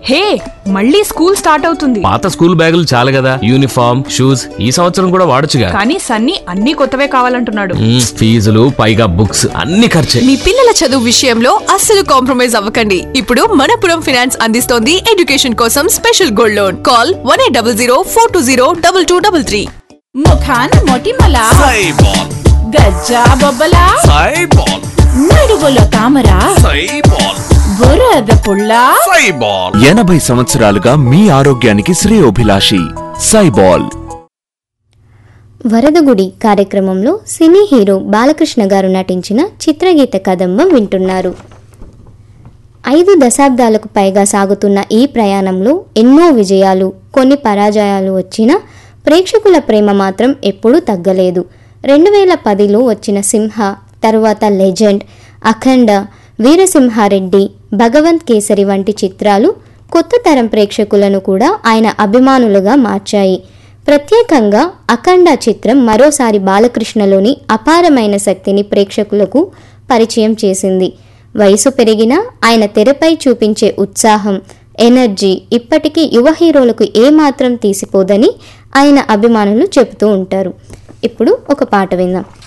హే మళ్ళీ school start అవుతుంది పాత స్కూల్ బ్యాగులు చాలు కదా యూనిఫామ్ షూస్ ఈ సంవత్సరం కూడా వాడొచ్చుగా కానీ సన్నీ అన్ని కొత్తవే కావాలంటున్నాడు మ్మ్, ఫీజులు పైగా బుక్స్ అన్ని ఖర్చే మీ పిల్లల చదువు విషయంలో అస్సలు కాంప్రమైజ్ అవ్వకండి ఇప్పుడు మనపురం ఫైనాన్స్ అందిస్తోంది ఎడ్యుకేషన్ కోసం special gold loan call one eight double zero four two zero double two double three ముఖాన మొటిమల సైబాల్ గజ్జా బొబ్బల సైబాల్ నడువులో తామర సైబాల్ బురద పుల్ల సైబాల్ ఎనభై సంవత్సరాలుగా మీ ఆరోగ్యానికి శ్రేయోభిలాషి సైబాల్ వరదగుడి కార్యక్రమంలో సినీ హీరో బాలకృష్ణ గారు నటించిన చిత్రగీత కదంబం వింటున్నారు ఐదు దశాబ్దాలకు పైగా సాగుతున్న ఈ ప్రయాణంలో ఎన్నో విజయాలు కొన్ని పరాజయాలు వచ్చినా ప్రేక్షకుల ప్రేమ మాత్రం ఎప్పుడూ తగ్గలేదు రెండు వేల పదిలో వచ్చిన సింహ తరువాత లెజెండ్ అఖండ వీరసింహారెడ్డి భగవంత్ కేసరి వంటి చిత్రాలు కొత్త తరం ప్రేక్షకులను కూడా ఆయన అభిమానులుగా మార్చాయి ప్రత్యేకంగా అఖండ చిత్రం మరోసారి బాలకృష్ణలోని అపారమైన శక్తిని ప్రేక్షకులకు పరిచయం చేసింది వయసు పెరిగినా ఆయన తెరపై చూపించే ఉత్సాహం ఎనర్జీ ఇప్పటికీ యువ హీరోలకు ఏమాత్రం తీసిపోదని ఆయన అభిమానులు చెబుతూ ఉంటారు ఇప్పుడు ఒక పాట విందాం